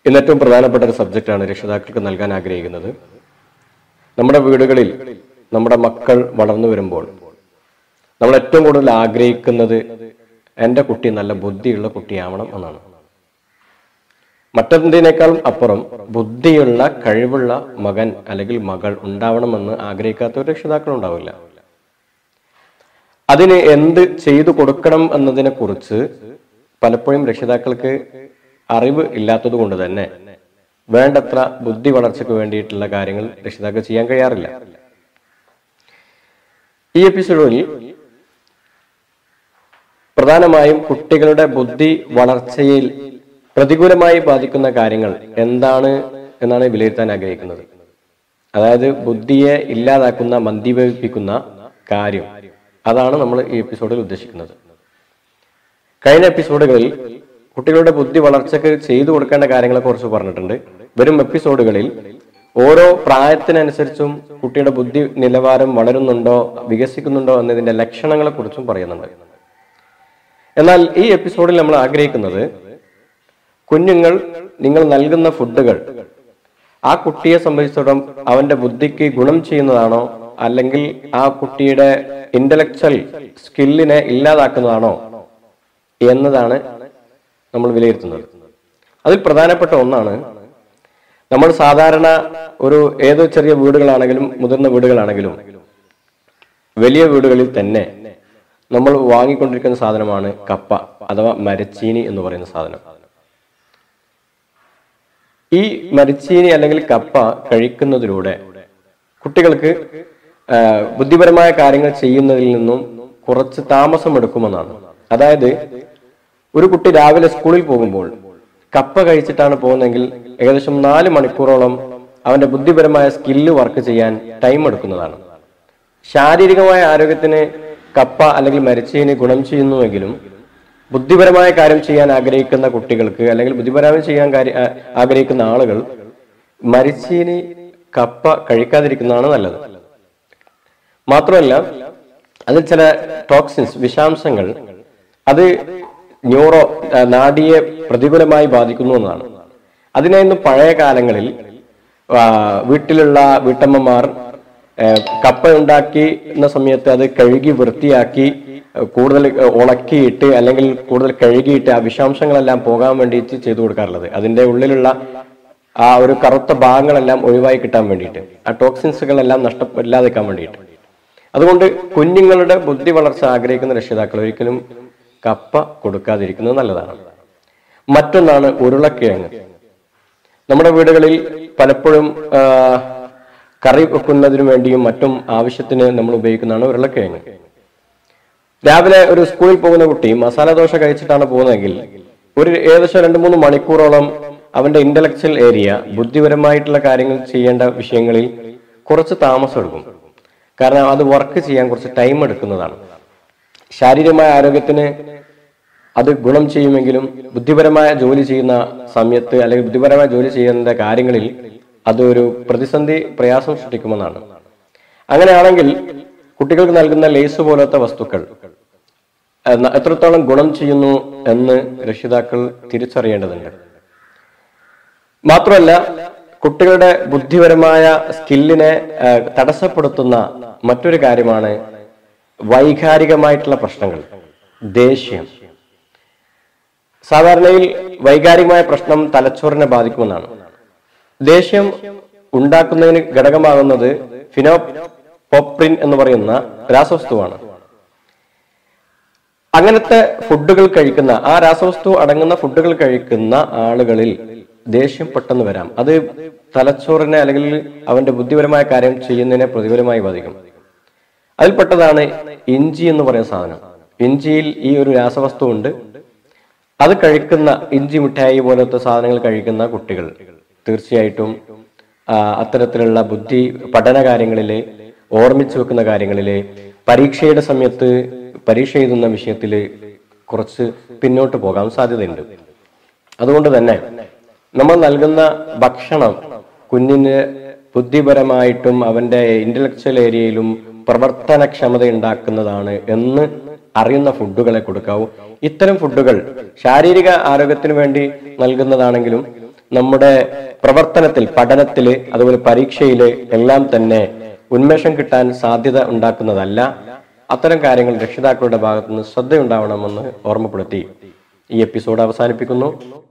ഇന്ന് ഏറ്റവും പ്രധാനപ്പെട്ട ഒരു സബ്ജക്റ്റാണ് രക്ഷിതാക്കൾക്ക് നൽകാൻ ആഗ്രഹിക്കുന്നത് നമ്മുടെ വീടുകളിൽ നമ്മുടെ മക്കൾ വളർന്നു വരുമ്പോൾ നമ്മൾ ഏറ്റവും കൂടുതൽ ആഗ്രഹിക്കുന്നത് എൻ്റെ കുട്ടി നല്ല ബുദ്ധിയുള്ള കുട്ടിയാവണം എന്നാണ് മറ്റെന്തിനേക്കാളും അപ്പുറം ബുദ്ധിയുള്ള കഴിവുള്ള മകൻ അല്ലെങ്കിൽ മകൾ ഉണ്ടാവണമെന്ന് ആഗ്രഹിക്കാത്ത ഒരു രക്ഷിതാക്കൾ ഉണ്ടാവില്ല അതിന് എന്ത് ചെയ്തു കൊടുക്കണം എന്നതിനെ കുറിച്ച് പലപ്പോഴും രക്ഷിതാക്കൾക്ക് അറിവ് ഇല്ലാത്തത് കൊണ്ട് തന്നെ വേണ്ടത്ര ബുദ്ധി വളർച്ചയ്ക്ക് വേണ്ടിയിട്ടുള്ള കാര്യങ്ങൾ രക്ഷിതാക്കൾ ചെയ്യാൻ കഴിയാറില്ല ഈ എപ്പിസോഡിൽ പ്രധാനമായും കുട്ടികളുടെ ബുദ്ധി വളർച്ചയിൽ പ്രതികൂലമായി ബാധിക്കുന്ന കാര്യങ്ങൾ എന്താണ് എന്നാണ് വിലയിരുത്താൻ ആഗ്രഹിക്കുന്നത് അതായത് ബുദ്ധിയെ ഇല്ലാതാക്കുന്ന മന്ദീഭവിപ്പിക്കുന്ന കാര്യം അതാണ് നമ്മൾ ഈ എപ്പിസോഡിൽ ഉദ്ദേശിക്കുന്നത് കഴിഞ്ഞ എപ്പിസോഡുകളിൽ കുട്ടികളുടെ ബുദ്ധി വളർച്ചയ്ക്ക് ചെയ്തു കൊടുക്കേണ്ട കാര്യങ്ങളെ കുറിച്ച് പറഞ്ഞിട്ടുണ്ട് വരും എപ്പിസോഡുകളിൽ ഓരോ പ്രായത്തിനനുസരിച്ചും കുട്ടിയുടെ ബുദ്ധി നിലവാരം വളരുന്നുണ്ടോ വികസിക്കുന്നുണ്ടോ എന്നതിന്റെ ലക്ഷണങ്ങളെ കുറിച്ചും പറയുന്നുണ്ട് എന്നാൽ ഈ എപ്പിസോഡിൽ നമ്മൾ ആഗ്രഹിക്കുന്നത് കുഞ്ഞുങ്ങൾ നിങ്ങൾ നൽകുന്ന ഫുഡുകൾ ആ കുട്ടിയെ സംബന്ധിച്ചിടത്തോളം അവന്റെ ബുദ്ധിക്ക് ഗുണം ചെയ്യുന്നതാണോ അല്ലെങ്കിൽ ആ കുട്ടിയുടെ ഇന്റലക്ച്വൽ സ്കില്ലിനെ ഇല്ലാതാക്കുന്നതാണോ എന്നതാണ് നമ്മൾ വിലയിരുത്തുന്നത് അതിൽ പ്രധാനപ്പെട്ട ഒന്നാണ് നമ്മൾ സാധാരണ ഒരു ഏതോ ചെറിയ വീടുകളാണെങ്കിലും മുതിർന്ന വീടുകളാണെങ്കിലും വലിയ വീടുകളിൽ തന്നെ നമ്മൾ വാങ്ങിക്കൊണ്ടിരിക്കുന്ന സാധനമാണ് കപ്പ അഥവാ മരച്ചീനി എന്ന് പറയുന്ന സാധനം ഈ മരിച്ചീനി അല്ലെങ്കിൽ കപ്പ കഴിക്കുന്നതിലൂടെ കുട്ടികൾക്ക് ആ, ബുദ്ധിപരമായ കാര്യങ്ങൾ ചെയ്യുന്നതിൽ നിന്നും കുറച്ച് താമസം എടുക്കുമെന്നാണ് അതായത് ഒരു കുട്ടി രാവിലെ സ്കൂളിൽ പോകുമ്പോൾ കപ്പ കഴിച്ചിട്ടാണ് പോകുന്നതെങ്കിൽ ഏകദേശം നാല് മണിക്കൂറോളം അവന്റെ ബുദ്ധിപരമായ സ്കില്ല് വർക്ക് ചെയ്യാൻ ടൈം എടുക്കുന്നതാണ് ശാരീരികമായ ആരോഗ്യത്തിന് കപ്പ അല്ലെങ്കിൽ മരിച്ചീനി ഗുണം ചെയ്യുന്നുവെങ്കിലും ബുദ്ധിപരമായ കാര്യം ചെയ്യാൻ ആഗ്രഹിക്കുന്ന കുട്ടികൾക്ക് അല്ലെങ്കിൽ ബുദ്ധിപരമായി ചെയ്യാൻ കാര്യ- ആ- ആഗ്രഹിക്കുന്ന ആളുകൾ മരിച്ചീനി കപ്പ കഴിക്കാതിരിക്കുന്നതാണ് നല്ലത് മാത്രമല്ല അതിൽ ചില ടോക്സിൻസ് വിഷാംശങ്ങൾ അത് ന്യൂറോ ആ, നാഡിയെ പ്രതികൂലമായി ബാധിക്കുന്നു എന്നതാണ് അതിനെ ഇന്ന് പഴയ കാലങ്ങളിൽ ആ, വീട്ടിലുള്ള വീട്ടമ്മമാർ ആ, കപ്പ ഉണ്ടാക്കുന്ന സമയത്ത് അത് കഴുകി വൃത്തിയാക്കി ആ, കൂടുതൽ ആ, ഉണക്കിയിട്ട് അല്ലെങ്കിൽ കൂടുതൽ കഴുകിയിട്ട് ആ വിഷാംശങ്ങളെല്ലാം പോകാൻ വേണ്ടിയിട്ട് ചെയ്തു കൊടുക്കാറുള്ളത് അതിന്റെ ഉള്ളിലുള്ള ആ ഒരു കറുത്ത ഭാഗങ്ങളെല്ലാം ഒഴിവായി കിട്ടാൻ വേണ്ടിയിട്ട് ആ ടോക്സിൻസുകളെല്ലാം നഷ്ടമില്ലാതിരിക്കാൻ വേണ്ടിയിട്ട് അതുകൊണ്ട് കുഞ്ഞുങ്ങളുടെ ബുദ്ധി വളർച്ച ആഗ്രഹിക്കുന്ന രക്ഷിതാക്കൾ ഒരിക്കലും കപ്പ കൊടുക്കാതിരിക്കുന്നത് നല്ലതാണ് മറ്റൊന്നാണ് ഉരുളക്കിഴങ്ങ് നമ്മുടെ വീടുകളിൽ പലപ്പോഴും ആ, കറി വെക്കുന്നതിനു വേണ്ടിയും മറ്റും ആവശ്യത്തിന് നമ്മൾ ഉപയോഗിക്കുന്നതാണ് ഉരുളക്കിഴങ്ങ് രാവിലെ ഒരു സ്കൂളിൽ പോകുന്ന കുട്ടി മസാല ദോശ കഴിച്ചിട്ടാണ് പോകുന്നതെങ്കിൽ ഒരു ഏകദേശം രണ്ട് മൂന്ന് മണിക്കൂറോളം അവന്റെ ഇന്റലക്ച്വൽ ഏരിയ ബുദ്ധിപരമായിട്ടുള്ള കാര്യങ്ങൾ ചെയ്യേണ്ട വിഷയങ്ങളിൽ കുറച്ച് താമസം എടുക്കും കാരണം അത് വർക്ക് ചെയ്യാൻ കുറച്ച് ടൈം എടുക്കുന്നതാണ് ശാരീരികമായ ആരോഗ്യത്തിന് അത് ഗുണം ചെയ്യുമെങ്കിലും ബുദ്ധിപരമായ ജോലി ചെയ്യുന്ന സമയത്ത് അല്ലെങ്കിൽ ബുദ്ധിപരമായ ജോലി ചെയ്യുന്ന കാര്യങ്ങളിൽ അത് ഒരു പ്രതിസന്ധി പ്രയാസം സൃഷ്ടിക്കുമെന്നാണ് അങ്ങനെയാണെങ്കിൽ കുട്ടികൾക്ക് നൽകുന്ന ലേസ് പോലത്തെ വസ്തുക്കൾ എന്ന- എത്രത്തോളം ഗുണം ചെയ്യുന്നു എന്ന് രക്ഷിതാക്കൾ തിരിച്ചറിയേണ്ടതുണ്ട് മാത്രമല്ല കുട്ടികളുടെ ബുദ്ധിപരമായ സ്കില്ലിനെ ആ, തടസ്സപ്പെടുത്തുന്ന മറ്റൊരു കാര്യമാണ് വൈകാരികമായിട്ടുള്ള പ്രശ്നങ്ങൾ ദേഷ്യം സാധാരണയിൽ വൈകാരികമായ പ്രശ്നം തലച്ചോറിനെ ബാധിക്കുമെന്നാണ് ദേഷ്യം ഉണ്ടാക്കുന്നതിന് ഘടകമാകുന്നത് ഫിനോപോപ്രിൻ എന്ന് പറയുന്ന രാസവസ്തുവാണ് അങ്ങനത്തെ ഫുഡുകൾ കഴിക്കുന്ന ആ രാസവസ്തു അടങ്ങുന്ന ഫുഡുകൾ കഴിക്കുന്ന ആളുകളിൽ ദേഷ്യം പെട്ടെന്ന് വരാം അത് തലച്ചോറിനെ അല്ലെങ്കിൽ അവന്റെ ബുദ്ധിപരമായ കാര്യം ചെയ്യുന്നതിനെ പ്രതികൂലമായി ബാധിക്കും അതിൽപ്പെട്ടതാണ് ഇഞ്ചി എന്ന് പറയുന്ന സാധനം ഇഞ്ചിയിൽ ഈ ഒരു രാസവസ്തു ഉണ്ട് അത് കഴിക്കുന്ന ഇഞ്ചി മിഠായി പോലത്തെ സാധനങ്ങൾ കഴിക്കുന്ന കുട്ടികൾ തീർച്ചയായിട്ടും ആ, അത്തരത്തിലുള്ള ബുദ്ധി പഠന കാര്യങ്ങളിലെ ഓർമ്മിച്ചു വെക്കുന്ന കാര്യങ്ങളിലെ പരീക്ഷയുടെ സമയത്ത് പരീക്ഷ എഴുതുന്ന വിഷയത്തിൽ കുറച്ച് പിന്നോട്ട് പോകാൻ സാധ്യതയുണ്ട് അതുകൊണ്ട് തന്നെ നമ്മൾ നൽകുന്ന ഭക്ഷണം കുഞ്ഞിന് ബുദ്ധിപരമായിട്ടും അവന്റെ ഇന്റലക്ച്വൽ ഏരിയയിലും പ്രവർത്തനക്ഷമത ഉണ്ടാക്കുന്നതാണ് എന്ന് അറിയുന്ന ഫുഡുകളെ കൊടുക്കാവൂ ഇത്തരം ഫുഡുകൾ ശാരീരിക ആരോഗ്യത്തിന് വേണ്ടി നൽകുന്നതാണെങ്കിലും നമ്മുടെ പ്രവർത്തനത്തിൽ പഠനത്തില് അതുപോലെ പരീക്ഷയില് എല്ലാം തന്നെ ഉന്മേഷം കിട്ടാൻ സാധ്യത ഉണ്ടാക്കുന്നതല്ല അത്തരം കാര്യങ്ങൾ രക്ഷിതാക്കളുടെ ഭാഗത്തുനിന്ന് ശ്രദ്ധയുണ്ടാവണമെന്ന് ഓർമ്മപ്പെടുത്തി ഈ എപ്പിസോഡ് അവസാനിപ്പിക്കുന്നു